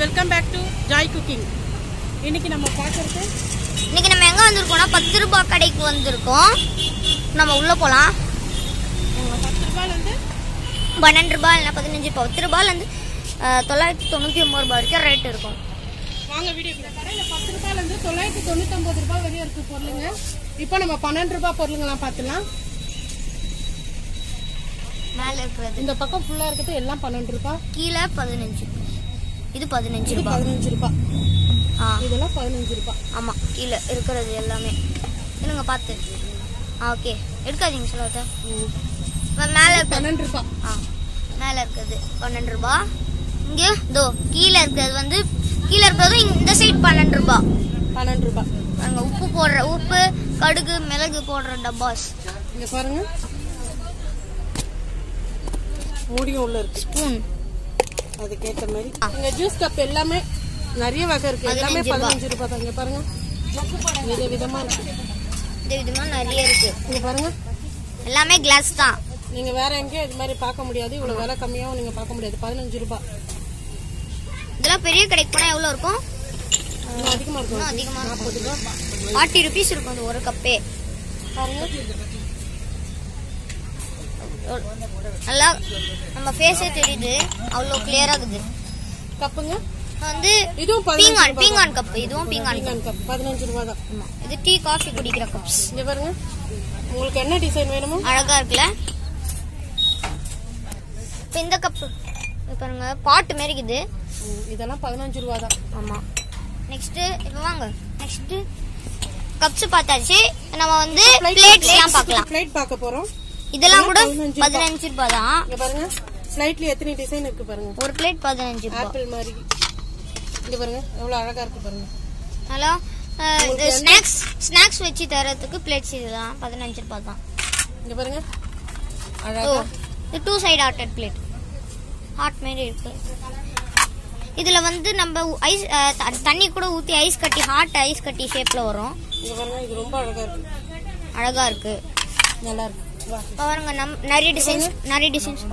Welcome back to Joy cooking இன்னைக்கு நம்ம பார்க்கறது இன்னைக்கு நம்ம எங்க வந்திருக்கோம்னா பத்து ரூபாய் கடைக்கு வந்திருக்கோம் நம்ம உள்ள போலாம் பத்து ரூபாயிலேருந்து பன்னெண்டு ரூபாய் இல்லைன்னா பதினஞ்சு ரூபாய் பத்து ரூபாயிலேருந்து தொள்ளாயிரத்தி தொண்ணூற்றி ஒம்பது ரூபாய் வரைக்கும் ரேட் இருக்கும் வாங்க வீடியோ கடையில் பத்து ரூபாயிலேருந்து தொள்ளாயிரத்தி தொண்ணூத்தொம்பது ரூபாய் வரையும் இருக்கு பொருளுங்க இப்போ நம்ம பன்னெண்டு ரூபாய் பொருளுங்களாம் பார்த்துலாம் மேலே இருக்கிறது இந்த பக்கம் ஃபுல்லாக இருக்கிறது எல்லாம் பன்னெண்டு ரூபாய் கீழே பதினஞ்சு இது பதினஞ்சு இது ரூபாய் பதினஞ்சு ரூபாய் ஆ இதெல்லாம் பதினஞ்சு ரூபாய் ஆமாம் கீழே இருக்கிறது எல்லாமே இல்லைங்க பார்த்து ஆ ஓகே எடுக்காதீங்க சொல்லாத மேலே இருக்கிறது பன்னெண்டு ரூபாய் ஆ மேலே இருக்கிறது பன்னெண்டு ரூபா இங்கே இதோ கீழே இருக்கிறது வந்து கீழே இருக்கிறதும் இந்த சைடு பன்னெண்டு ரூபா பன்னெண்டு ரூபாய் பாருங்க உப்பு போடுற உப்பு கடுகு மிளகு போடுற டப்பாஸ் இங்க பாருங்க மூடியும் உள்ள இருக்கு ஸ்பூன் அதுக்கேற்ற மாதிரி இங்க ஜூஸ் கப் எல்லாமே நிறைய வகை இருக்கு எல்லாமே பதினஞ்சு ரூபாய். பதினஞ்சு ரூபாய் தான் இங்க பாருங்க வித விதமா இருக்கு இந்த விதமாக நிறைய இருக்கு இங்க பாருங்க எல்லாமே கிளாஸ் தான் நீங்க வேற எங்கேயும் இது மாதிரி பார்க்க முடியாது இவ்வளவு விலை கம்மியாவும் நீங்க பார்க்க முடியாது பதினஞ்சு ரூபாய் இதெல்லாம் பெரிய கடைக்கு போனால் எவ்வளோ இருக்கும் இன்னும் அதிகமா இன்னும் இருக்கும் அதிகமாக இருக்கும் நாற்பது ரூபாய் ஃபார்ட்டி ருபீஸ் இருக்கும் அந்த ஒரு கப்பே பாருங்க நல்லா நம்ம ஃபேஸே தெரியுது அவ்வளோ கிளியராக இருக்குது கப்புங்க வந்து இதுவும் பதினஞ்சு பீங்கான் ரூபாய் பீங்கான் கப் இதுவும் பீங்கான் கப் பீங்கான் கப் பதினஞ்சு ரூபாய் தான் ஆமா இது டீ காஃபி குடிக்கிற கப்ஸ் இங்க பாருங்க உங்களுக்கு என்ன டிசைன் வேணுமோ அழகா இருக்குல்ல இப்ப இந்த கப் பாருங்க பாட்டு மாரி இருக்குது ம், இதெல்லாம் பதினஞ்சு ரூபாய் தான் ஆமா நெக்ஸ்ட் இப்ப வாங்க நெக்ஸ்ட் கப்ஸ் பார்த்தாச்சு நம்ம வந்து பிளேட்ஸ் எல்லாம் பார்க்கலாம் பிளேட் பார்க்க போறோம் இதெல்லாம் கூட பதினஞ்சு ரூபாய். பதினஞ்சு ரூபாய் தான் இங்க பாருங்க ஸ்லைட்ல எத்தனை டிசைன் இருக்கு பாருங்க ஒரு பிளேட் பதினஞ்சு ரூபாய் ஆப்பிள் மாதிரி இங்க பாருங்க எவ்வளவு அழகா இருக்கு பாருங்க நல்லா ஸ்நாக்ஸ் ஸ்நாக்ஸ் வச்சு தரதுக்கு பிளேட்ஸ் இதெல்லாம் பதினஞ்சு ரூபாய் தான் இங்க பாருங்க ஓ அழகா இது two side hearted plate heart மாரி இருக்கு இதுல வந்து நம்ம ஐஸ் தண்ணி கூட ஊத்தி ஐஸ் கட்டி ஹார்ட் ஐஸ் கட்டி ஷேப்ல வரும் இங்க பாருங்க இது ரொம்ப அழகா இருக்கு அழகா இருக்கு நல்லா இருக்கு வா இப்ப பாருங்க நம் நிறைய டிசைன்ஸ் நிறைய டிசைன்ஸ்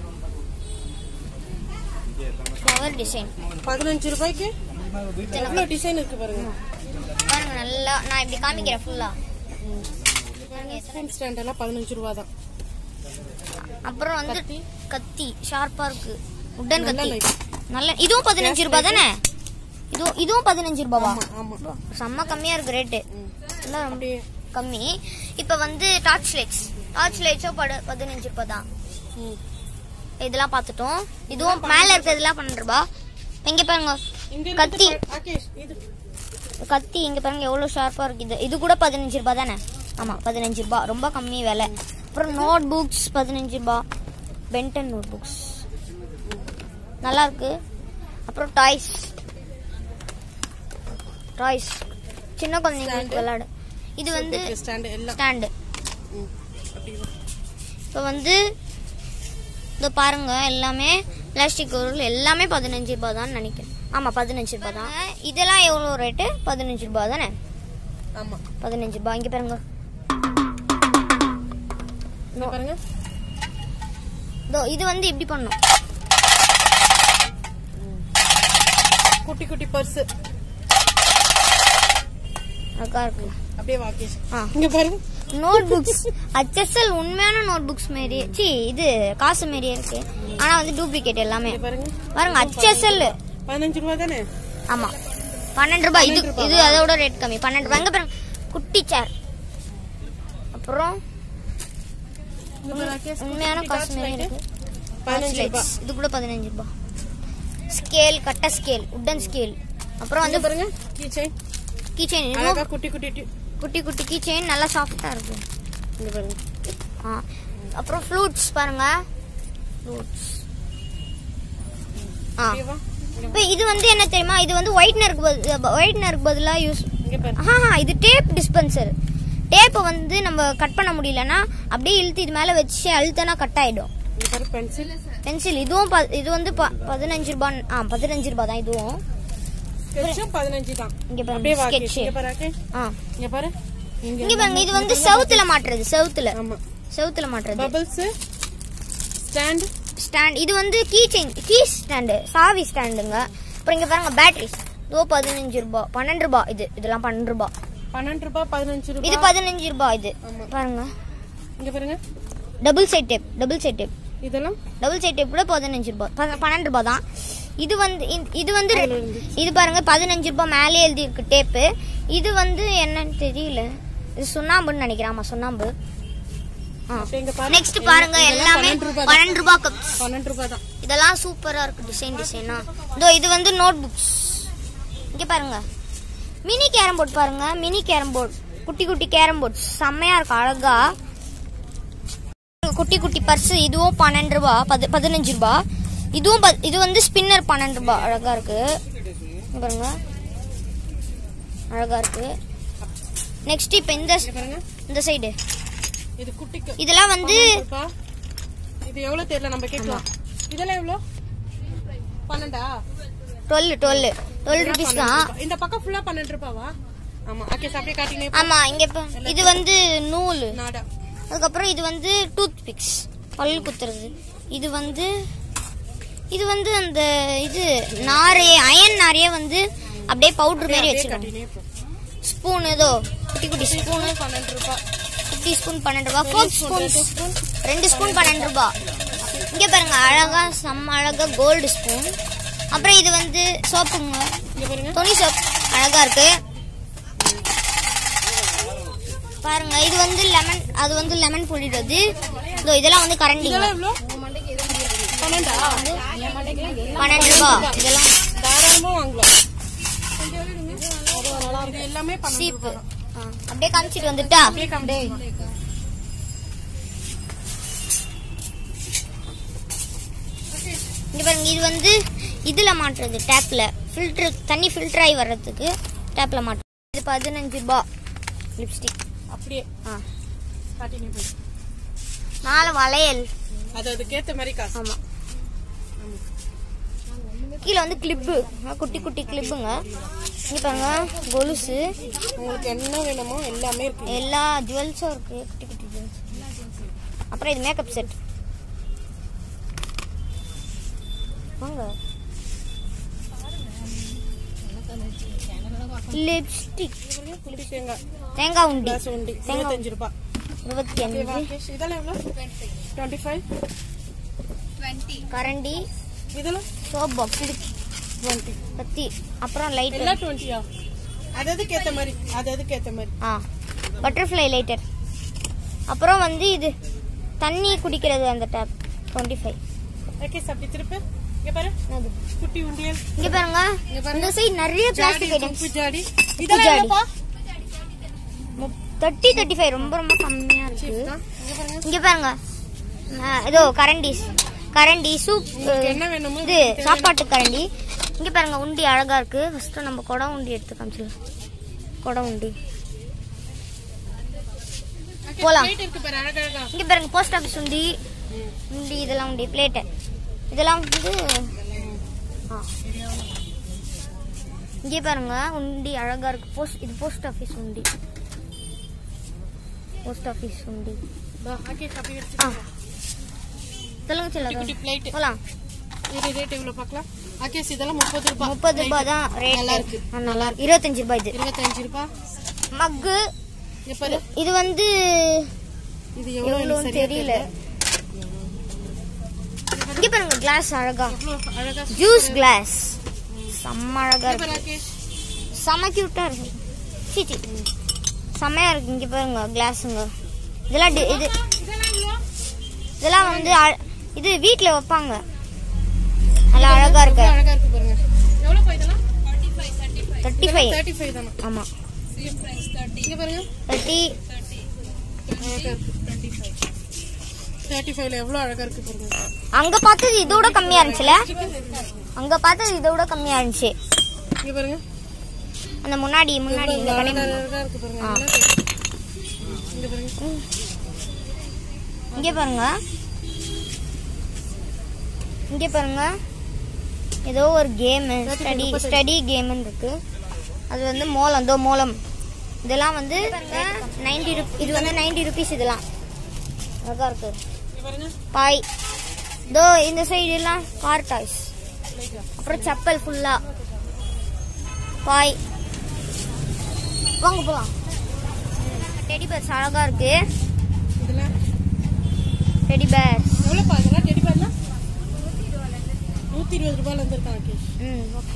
ஃப்ளவர் டிசைன் பதினஞ்சு ரூபாய்க்கு எவ்வளவு டிசைன் இருக்கு பாருங்க பாருங்க நல்லா நான் இப்படி காமிக்கிறேன் ஃபுல்லா ஃபோன் ஸ்டாண்ட் எல்லாம் பதினஞ்சு ரூபா தான் அப்புறம் வந்து கத்தி. கத்தி ஷார்ப்பா இருக்கு உட்டன் நல்ல கத்தி light. நல்ல இதுவும் பதினஞ்சு ரூபாய் தானே இதுவும் இதுவும் பதினஞ்சு ரூபாவா ஆமா ஆமா செம்ம கம்மியா இருக்கு ரேட்டு ம். எல்லாம் ரொம்ப அப்படியே கம்மி இப்ப வந்து டார்ச் லைட்ஸ் டார்ச் லைட்ஸும் படு பதினஞ்சு ரூபாய் தான் ம். இதெல்லாம் பார்த்துட்டோம் இதுவும் மேல இருக்கிறதுலாம் பன்னெண்டு ரூபாய் இங்க பாருங்க இங்க கத்தி. இருக்குது பா- ராகேஷ் இது கத்தி இங்க பாருங்க எவ்வளவு ஷார்ப்பா இருக்கு இது இது கூட பதினஞ்சு ரூபாய் தானே ஆமா பதினஞ்சு ரூபாய் ரொம்ப கம்மி விலை அப்புறம் நோட் புக்ஸ் பதினஞ்சு ரூபாய் பென்டன் நோட் புக்ஸ் நல்லா இருக்கு அப்புறம் டாய்ஸ் டாய்ஸ் சின்ன குழந்தைங்களுக்கு விளையாடு இது வந்து ஸ்டாண்ட் எல்லாம் ஸ்டாண்டு ம். அப்படி வா. இப்போ வந்து இதோ பாருங்க எல்லாமே பிளாஸ்டிக் பொருள் எல்லாமே பதினஞ்சு ரூபாய் தான் நினைக்கிறேன் ஆமா பதினஞ்சு ரூபாய் தான் இதெல்லாம் எவ்வளோ ரேட்டு பதினஞ்சு ரூபாய் தானே ஆமா பதினஞ்சு ரூபாய் இங்க பாருங்க இங்க பாருங்க இதோ இது வந்து இப்படி பண்ணும் குட்டி குட்டி பர்ஸ் அழகா இருக்கு அப்படியே வாக்கேஷ் ஆ இங்க பாருங்க நோட் புக்ஸ் ஹெச்எஸ்எல் உண்மையான நோட் புக்ஸ் மாரி சி இது காசு மாரியே இருக்கு ஆனா வந்து டூப்ளிகேட் எல்லாமே இங்க பாருங்க பாருங்க ஹெச்எஸ்எல் பதினஞ்சு ரூபா தானே ஆமா பன்னெண்டு ரூபாய் இது இது அதோட ரேட் கம்மி பன்னெண்டு ரூபாய் இங்க பாருங்க குட்டி சேர் அப்புறம் இங்க பாரு ராகேஷ் உண்மையான குட்டி காசு torch மாதிரி light. இருக்கு பதினஞ்சு ரூபா இது கூட பதினஞ்சு ரூபாய் ஸ்கேல் கட்ட ஸ்கேல் உட்டன் ஸ்கேல் அப்புறம் வந்து வந்து பாருங்க கீ செயின் கீ செயின் அழகா குட்டி குட்டி டி- குட்டி குட்டி கீ செயின் நல்லா சாஃப்டா இருக்கு இங்க பாருங்க ஆ அப்புறம் ஃப்ளூட்ஸ் பாருங்க ஃப்ளூட்ஸ் ஆ அப்படியே வா இங்க இப்போ இது வந்து என்ன தெரியுமா இது வந்து ஒயிட்னருக்கு பதில் ஒயிட்னருக்கு பதிலா யூஸ் இங்க பாரு ஆஹா இது டேப் டிஸ்பென்சர் டேப்பை வந்து நம்ம கட் பண்ண முடியலன்னா அப்படியே இழுத்து இது மேல வச்சு அழுத்தனா கட் ஆயிடும் இங்க பாரு பென்சில் பென்சில் இதுவும் ப- இது வந்து ப- பதினஞ்சு ரூபாய் ஆ பதினஞ்சு ரூபாய் தான் இதுவும் ஸ்கெட்சும் பதினஞ்சு தான் இங்க பாருங்க அப்படியே வாக்கேஷ் sketch. இங்க பாரு ராகேஷ் ஆ இங்க பாரு இங்க இங்க பாருங்க இது வந்து செவுத்துல மாட்டுறது செவுத்துல ஆமா செவுத்துல மாட்டுறது பபிள்ஸ் ஸ்டாண்ட் ஸ்டாண்ட் இது வந்து கீ செயின் கீ ஸ்டாண்டு சாவி ஸ்டாண்டுங்க அப்புறம் இங்க பாருங்க பேட்டரிஸ் இதோ பதினஞ்சு ரூபாய் பன்னெண்டு ரூபாய் இது இதெல்லாம் பன்னெண்டு ரூபாய் பன்னெண்டு ரூபாய் பதினஞ்சு இது ரூபாய் பதினஞ்சு ரூபாய் இது ஆமா. பாருங்க இங்க பாருங்க double side tape double side tape இதெல்லாம் டபுள் சைட் டேப் கூட பதினஞ்சு ரூபாய் ப- பன்னெண்டு ரூபாய் தான் இது வந்து இந்த- இது வந்து ரெ- இது பாருங்க பதினஞ்சு ரூபாய் மேலே எழுதி இருக்கு டேப்பு இது வந்து என்னன்னு தெரியல இது சுண்ணாம்புன்னு நினைக்கிறேன் ஆமா சுண்ணாம்பு அப்ப இங்க பாருங்க நெக்ஸ்ட் பாருங்க இதெல்லாம் எல்லாமே பன்னெண்டு ரூபாய் தான். பன்னெண்டு ரூபாய் கப்ஸ் பன்னெண்டு ரூபாய் தான் இதெல்லாம் சூப்பரா இருக்கு டிசைன் டிசைனா இதோ இது வந்து நோட் புக்ஸ் இங்க பாருங்க மினி கேரம் போர்ட் பாருங்க மினி கேரம் போர்ட் குட்டி குட்டி கேரம் போர்ட் செம்மையா இருக்கு அழகா குட்டி குட்டி பர்ஸ் இதுவும் பன்னெண்டு ரூபா பது பதினஞ்சு ரூபா இதுவும் ப- இது வந்து ஸ்பின்னர் பன்னெண்டு ரூபா அழகா இருக்கு இங்க பாருங்க அழகா இருக்கு நெக்ஸ்ட் இப்ப இந்த இங்க பாருங்க இந்த சைடு இது குட்டிக்கு இதெல்லாம் வந்து பன்னெண்டு ரூபாய். இது எவ்வளவு தெரியல நம்ம கேட்கலாம் இதெல்லாம் எவ்வளவு பன்னெண்டா டுவெல் டுவெல் டுவெல் ருபீஸ் பன்னெண்டு தான் ரூபாய். இந்த பக்கம் ஃபுல்லா பன்னெண்டு ரூபாவா ஆமா ஓகே அப்படியே காட்டினே ஆமா இங்க இப்ப இது வந்து நூல் நாடா அதுக்கப்புறம் இது வந்து டூத் பிக்ஸ் பல் குத்துறது இது வந்து இது வந்து அந்த இது நாரே அயன் நாரையே வந்து அப்படியே பவுடர் மாதிரி வச்சிருக்காங்க காட்டினே போ ஸ்பூன் ஏதோ குட்டி குட்டி ஸ்பூன் ஸ்பூனு பன்னெண்டு ரூபாய் குட்டி ஸ்பூன் பன்னெண்டு ரூபா ஃபோக் ஸ்பூன் ரெண்டு ஸ்பூன் பன்னெண்டு ரூபா இங்க பாருங்க அழகா செம்ம அழகா கோல்டு ஸ்பூன் அப்புறம் இது வந்து சோப்புங்க இங்க பாருங்க துணி சோப் அழகா இருக்கு பாருங்க இது வந்து லெமன் அது வந்து லெமன் புளிடுறது இதோ இதெல்லாம் வந்து கரண்டிங்க இதெல்லாம் எவ்வளோ பன்னெண்டா பன்னெண்டு ரூபா இதெல்லாம் தாராளமா வாங்கலாம் இது எல்லாமே பன்னெண்டு சீப்பு ரூபாய் தான். அப்படியே காமிச்சிட்டு வந்துட்டா அப்படியே காமிடே இங்க பாருங்க இது வந்து இதுல மாட்டுறது டேப்ல ஃபில்டர் தண்ணி ஃபில்டர் ஆகி வர்றதுக்கு டேப்ல மாட்டுறது இது பதினஞ்சு ரூபா லிப்ஸ்டிக் அப்படியே ஆ காட்டினே போய் நாலு வளையல் அது அதுக்கேத்த மாதிரி காசு ஆமா கீழே வந்து கிளிப்பு குட்டி குட்டி கிளிப்புங்க இங்க பாருங்க கொலுசு உங்களுக்கு என்ன வேணுமோ எல்லாமே இருக்கு எல்லா ஜுவல்ஸும் இருக்கு குட்டி குட்டி ஜுவல்ஸ் அப்புறம் இது மேக்கப் செட் வாங்க லிப்ஸ்டிக் குட்டி தேங்காய் தேங்காய் உண்டி கிளாஸ் உண்டி இருபத்தஞ்சு ரூபாய் இருபத்தி ஓகே, வா, அஞ்சு கேஷ். இதெல்லாம் எவ்வளோ டுவெண்ட்டி ஃபைவ் கரண்டி இதெல்லாம் சோப் பாக்ஸ் இது டுவெண்ட்டி கத்தி அப்புறம் லைட் எல்லாம் டுவெண்ட்டியா அது அதுக்கு ஏத்த மாதிரி அது அதுக்கு ஏத்த மாதிரி ஆ பட்டர்ஃப்ளை லைட்டர் அப்புறம் வந்து இது தண்ணி குடிக்கிறது அந்த டேப் டுவெண்ட்டி ஃபைவ் ஓகே அப்படி திருப்பு இங்க பாரு குட்டி உண்டியல் இங்க பாருங்க இங்க பாருங்க. இந்த சைடு நிறைய ஜாடி பிளாஸ்டிக் ஐட்டம்ஸ் உப்பு ஜாடி இதெல்லாம் ஜாடி. எவ்வளோப்பா தேர்ட்டி தேர்ட்டி ஃபைவ் ரொம்ப ரொம்ப கம்மியா இருக்கு இங்க பாருங்க இங்க பாருங்க ஆ, இதோ கரண்டி கரண்டி சூப் உங்களுக்கு என்ன வேணுமோ இது சாப்பாட்டு கரண்டி இங்க பாருங்க உண்டி அழகா இருக்கு ஃபர்ஸ்ட் நம்ம குடம் உண்டி எடுத்து காமிச்சிடலாம் குடம் உண்டி Okay, போலாம். plate இருக்கு பாரு அழகழகா இங்க பாருங்க போஸ்ட் ஆஃபீஸ் உண்டி உண்டி இதெல்லாம் உண்டி பிளேட்டு இதெல்லாம் வந்து ஆ. இங்கே பாருங்க உண்டி அழகா இருக்கு போஸ்ட் இது போஸ்ட் ஆஃபீஸ் உண்டி போஸ்ட் ஆஃபீஸ் உண்டி ஓகே அப்படி ஆ சொல்லுங்க குட்டி சொல்லுங்க குட்டி பிளேட் போலாம் இது ரேட் எவ்வளவு பார்க்கலாம் ஆகேஸ் இதெல்லாம் முப்பது ரூபாய் முப்பது ரூபாய் தான் ரேட் நல்லா இருக்கு. நல்லா இருக்கு இருபத்தஞ்சு ரூபாய் இது இருபத்தஞ்சு ரூபாய் மக்கு இங்க பாரு இது வந்து இது எவ்வளவு எனக்கு எவ்வளோன்னு சரியா தெரியல இங்க பாருங்க கிளாஸ் அழகா எவ்வளவு அழகா ஜூஸ் கிளாஸ் செம்ம அழகா இங்க இருக்கு பாரு ஆகேஷ் செம்ம கியூட்டா இருக்கு சீச்சி செம்மையா இருக்கு இங்க பாருங்க கிளாஸுங்க இதெல்லாம் டி- இது இதெல்லாம் எவ்வளோ இதெல்லாம் வந்து அழ- இது வீட்ல வைப்பாங்க நல்லா அழகா இருக்கு எவ்வளவு அழகா இருக்கு பாருங்க எவ்வளவு போய் இதெல்லாம் தேர்ட்டி ஃபைவ் தேர்ட்டி ஃபைவ் தானே ஆமா இங்க பாருங்க தேர்ட்டி அழகா இருக்கு தேர்ட்டி ஃபைவ்ல எவ்வளவு அழகா இருக்கு பாருங்க அங்க பார்த்தது இதோட கம்மியா இருந்துச்சுல அங்க பார்த்தது இதோட கம்மியா இருந்துச்சு இங்க பாருங்க அந்த முன்னாடி முன்னாடி இந்த கடை அழகா அழகா இருக்கு பாருங்க எல்லாம் தேர்ட்டி. இங்க பாருங்க இங்க பாருங்க இங்க பாருங்க ஏதோ ஒரு கேம் ஸ்டடி ஸ்டடி கேம்னு இருக்கு அது வந்து மோளம் தோ மோளம் இதெல்லாம் வந்து நைன்டி இது வந்து நைன்டி ருபீஸ் இதெல்லாம் அழகா இருக்கு இங்க பாருங்க பாய் தோ இந்த சைடு எல்லாம் கார் டாய்ஸ் அப்புறம் செப்பல் ஃபுல்லா பாய் வாங்க போலாம் டெடி பேர்ஸ் அழகா இருக்கு இதெல்லாம் டெடி பேர்ஸ் எவ்வளோப்பா இதெல்லாம் டெடி பேர்லாம் நூற்றி இருபது ரூபாயில இருந்திருக்கான் கேஷ் ம் ஓகே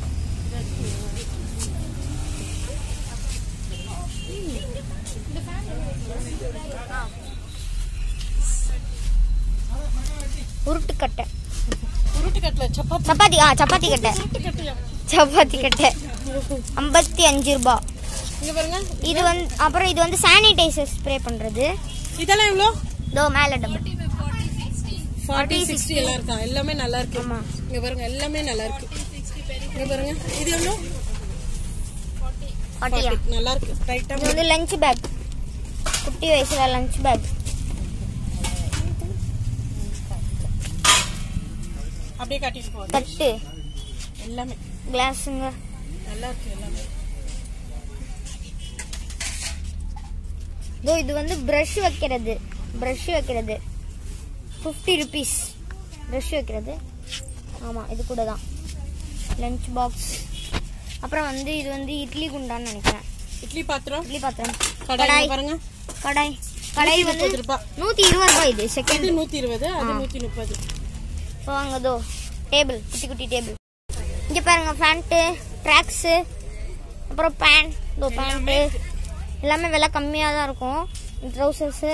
உருட்டுக்கட்டை உருட்டு கட்டில் சப்பாத்தி சப்பாத்தி ஆ சப்பாத்தி கட்டை உருட்டு கட்டையா சப்பாத்தி கட்டை ஐம்பத்தி அஞ்சு ரூபா இங்க பாருங்க இது வந்து அப்புறம் இது வந்து சானிடைசர் ஸ்ப்ரே பண்றது இதெல்லாம் எவ்வளோ இதோ மேல டப்பா ஃபார்ட்டி சிக்ஸ்டி எல்லாம் இருக்கா எல்லாமே நல்லா இருக்கு ஆமா. இங்க பாருங்க எல்லாமே நல்லா இருக்கு இங்க பாருங்க இது எவ்வளோ பாட்டியா 40. நல்லா இருக்கு ரைட்டா இது வந்து லஞ்ச் பேக் குட்டி வயசுல லஞ்ச் பேக் அப்படியே காட்டிட்டு போகுது தட்டு எல்லாமே கிளாஸுங்க நல்லா இருக்கு எல்லாமே இதோ இது வந்து ப்ரஷ் வைக்கிறது ப்ரஷ் வைக்கிறது ஃபிஃப்டி ருபீஸ் ப்ரஷ் வைக்கிறது ஆமாம் இது கூட தான் லஞ்ச் பாக்ஸ் அப்புறம் வந்து இது வந்து இட்லி குண்டான்னு நினைக்கிறேன் இட்லி பாத்திரம் இட்லி பாத்திரம் கடாய் கடாய் இங்க பாருங்க கடாய் கடாய் வந்து முப்பது ரூபாய் நூற்றி இருபது ரூபாய் இது செகண்ட் இது நூத்தி இருபது அது நூத்தி முப்பது இப்போ வாங்க இதோ டேபிள் குட்டி குட்டி டேபிள் இங்கே பாருங்க பேண்ட்டு ட்ராக்ஸு அப்புறம் பேண்ட் இதோ பேண்ட்டு எல்லாமே விலை கம்மியாக தான் இருக்கும் ட்ரௌசர்ஸு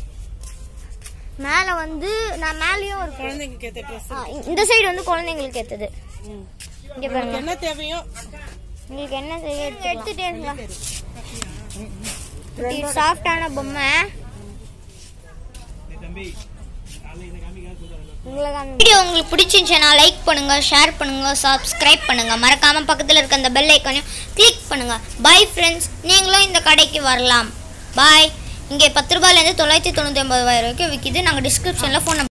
மேலே வந்து நான் மேலேயும் இருக்கும் குழந்தைங்களுக்கு ஏத்த ட்ரெஸ் ஆ, இந்த- இந்த சைடு வந்து குழந்தைங்களுக்கு ஏற்றது இங்கே பாருங்க என்ன தேவையோ உங்களுக்கு என்ன செய்ய எடுத்துட்டே இருக்கலாம் சாஃப்டான பொம்மை வீடியோ உங்களுக்கு பிடிச்சிருந்துச்சுன்னா லைக் பண்ணுங்க ஷேர் பண்ணுங்க சப்ஸ்கிரைப் பண்ணுங்க மறக்காம பக்கத்தில் இருக்க அந்த பெல் ஐக்கானையும் கிளிக் பண்ணுங்க பை ஃப்ரெண்ட்ஸ் நீங்களும் இந்த கடைக்கு வரலாம் பாய் இங்கே பத்து ரூபாயிலேருந்து தொள்ளாயிரத்தி தொண்ணூற்றி ஒன்பது ரூபாய் வரைக்கும் விற்கிது நாங்கள் டிஸ்கிரிப்ஷனில் ஃபோன் நம்பர்